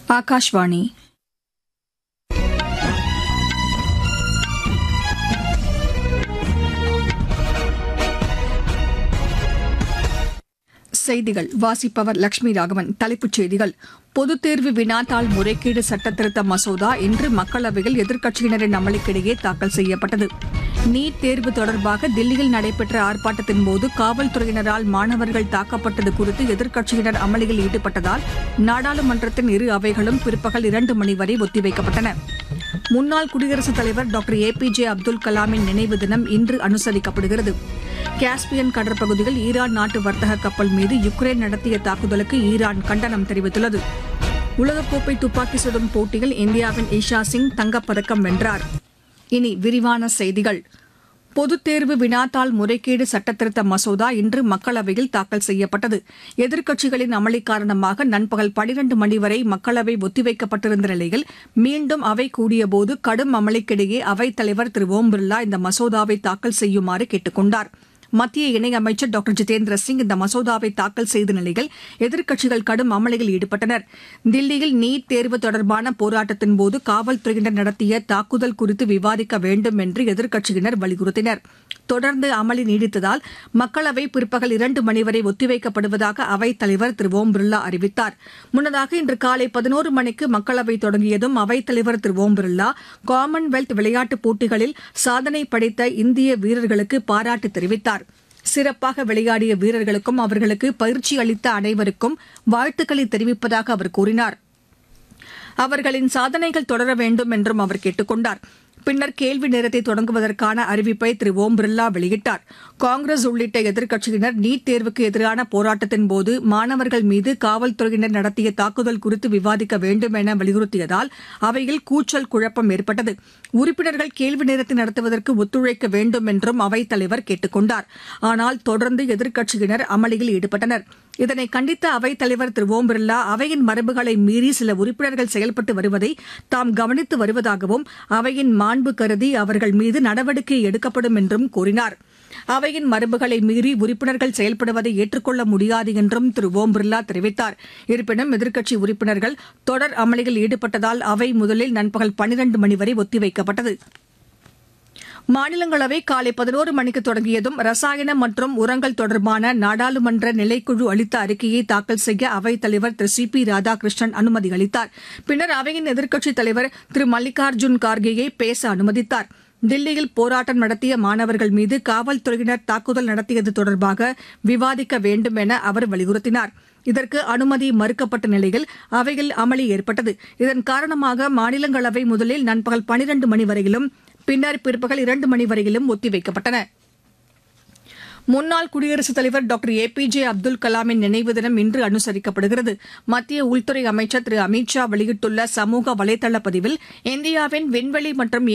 ఆకాశవాణి செய்திகள் வாசிப்பவர் லட்சுமி ராகவன் தலைப்புச் செய்திகள் பொதுத் தேர்வு வினாத்தாள் முறைகேடு சட்டத்திருத்த மசோதா இன்று மக்களவையில் எதிர்க்கட்சியினரின் அமளிக்கிடையே தாக்கல் செய்யப்பட்டது நீட் தேர்வு தொடர்பாக தில்லியில் நடைபெற்ற ஆர்ப்பாட்டத்தின்போது காவல்துறையினரால் மாணவர்கள் தாக்கப்பட்டது குறித்து எதிர்க்கட்சியினர் அமளியில் ஈடுபட்டதால் நாடாளுமன்றத்தின் இரு அவைகளும் பிற்பகல் இரண்டு மணி வரை ஒத்திவைக்கப்பட்டன முன்னாள் குடியரசுத் தலைவர் doctor A P J Abdul கலாமின் நினைவு தினம் இன்று அனுசரிக்கப்படுகிறது காஸ்பியன் கடற்பகுதியில் ஈரான் நாட்டு வர்த்தக கப்பல் மீது யுக்ரைன் நடத்திய தாக்குதலுக்கு ஈரான் கண்டனம் தெரிவித்துள்ளது உலகக்கோப்பை துப்பாக்கி சுடும் போட்டியில் இந்தியாவின் ஈஷா சிங் தங்கப்பதக்கம் வென்றார் இனி விரிவான செய்திகள் பொதுத் தேர்வு வினாத்தாள் முறைகேடு சட்டத்திருத்த மசோதா இன்று மக்களவையில் தாக்கல் செய்யப்பட்டது எதிர்க்கட்சிகளின் அமளி காரணமாக நண்பகல் பனிரண்டு மணி வரை மக்களவை ஒத்திவைக்கப்பட்டிருந்த நிலையில் மீண்டும் அவை கூடியபோது கடும் அமளிக்கிடையே அவைத் தலைவர் திரு ஓம் பிர்லா இந்த மசோதாவை தாக்கல் செய்யுமாறு கேட்டுக் கொண்டார் மத்திய இணையமைச்சர் டாக்டர் ஜிதேந்திர சிங் இந்த மசோதாவை தாக்கல் செய்த நிலையில் எதிர்க்கட்சிகள் கடும் அமளியில் ஈடுபட்டனர் தில்லியில் நீட் தேர்வு தொடர்பான போராட்டத்தின்போது காவல்துறையினர் நடத்திய தாக்குதல் குறித்து விவாதிக்க வேண்டும் என்று எதிர்க்கட்சியினர் வலியுறுத்தினர் தொடர்ந்து அமளி நீடித்ததால் மக்களவை பிற்பகல் இரண்டு மணி வரை ஒத்திவைக்கப்படுவதாக அவைத் தலைவர் திரு ஓம் பிர்லா அறிவித்தார் முன்னதாக இன்று காலை பதினோரு மணிக்கு மக்களவை தொடங்கியதும் அவைத் தலைவர் திரு ஓம் பிர்லா காமன்வெல்த் விளையாட்டுப் போட்டிகளில் சாதனை படைத்த இந்திய வீரர்களுக்கு பாராட்டு தெரிவித்தார் சிறப்பாக விளையாடிய வீரர்களுக்கும் அவர்களுக்கு பயிற்சி அளித்த அனைவருக்கும் வாழ்த்துக்களை தெரிவிப்பதாக அவர் கூறினார் அவர்களின் சாதனைகள் தொடர வேண்டும் என்றும் அவர் கேட்டுக் கொண்டார் பின்னர் கேள்வி நேரத்தை தொடங்குவதற்கான அறிவிப்பை திரு ஓம் பிர்லா வெளியிட்டார் காங்கிரஸ் உள்ளிட்ட எதிர்க்கட்சியினர் நீட் தேர்வுக்கு எதிரான போராட்டத்தின்போது மாணவர்கள் மீது காவல்துறையினர் நடத்திய தாக்குதல் குறித்து விவாதிக்க வேண்டும் என வலியுறுத்தியதால் அவையில் கூச்சல் குழப்பம் ஏற்பட்டது உறுப்பினர்கள் கேள்வி நேரத்தை நடத்துவதற்கு ஒத்துழைக்க வேண்டும் என்றும் அவைத் தலைவர் கேட்டுக் கொண்டார் ஆனால் தொடர்ந்து எதிர்க்கட்சியினர் அமளியில் ஈடுபட்டனர் இதனை கண்டித்த அவைத் தலைவர் திரு ஓம் பிர்லா அவையின் மரபுகளை மீறி சில உறுப்பினர்கள் செயல்பட்டு வருவதை தாம் கவனித்து வருவதாகவும் அவையின் மாண்பு கருதி அவர்கள் மீது நடவடிக்கை எடுக்கப்படும் என்றும் கூறினார் அவையின் மரபுகளை மீறி உறுப்பினர்கள் செயல்படுவதை ஏற்றுக்கொள்ள முடியாது என்றும் திரு ஓம் பிர்லா தெரிவித்தார் இருப்பினும் எதிர்க்கட்சி உறுப்பினர்கள் தொடர் அமளியில் ஈடுபட்டதால் அவை முதலில் நண்பகல் பனிரண்டு மணி வரை ஒத்திவைக்கப்பட்டது மாநிலங்களவை காலை பதினோரு மணிக்கு தொடங்கியதும் ரசாயன மற்றும் உரங்கள் தொடர்பான நாடாளுமன்ற நிலைக்குழு அளித்த அறிக்கையை தாக்கல் செய்ய அவைத் தலைவர் திரு சி பி ராதாகிருஷ்ணன் அனுமதி அளித்தார் பின்னர் அவையின் எதிர்க்கட்சித் தலைவர் திரு மல்லிகார்ஜுன் கார்கேயை பேச அனுமதித்தார் தில்லியில் போராட்டம் நடத்திய மாணவர்கள் மீது காவல்துறையினர் தாக்குதல் நடத்தியது தொடர்பாக விவாதிக்க வேண்டும் என அவர் வலியுறுத்தினார் இதற்கு அனுமதி மறுக்கப்பட்ட நிலையில் அவையில் அமளி ஏற்பட்டது இதன் காரணமாக மாநிலங்களவை முதலில் நண்பகல் பனிரண்டு மணி வரையிலும் பின்னர் பிற்பகல் இரண்டு மணி வரையிலும் ஒத்திவைக்கப்பட்டன முன்னாள் குடியரசுத் தலைவர் doctor A P J Abdul கலாமின் நினைவு தினம் இன்று அனுசரிக்கப்படுகிறது மத்திய உள்துறை அமைச்சர் திரு அமித் ஷா வெளியிட்டுள்ள சமூக வலைதள பதிவில் இந்தியாவின் விண்வெளி மற்றும்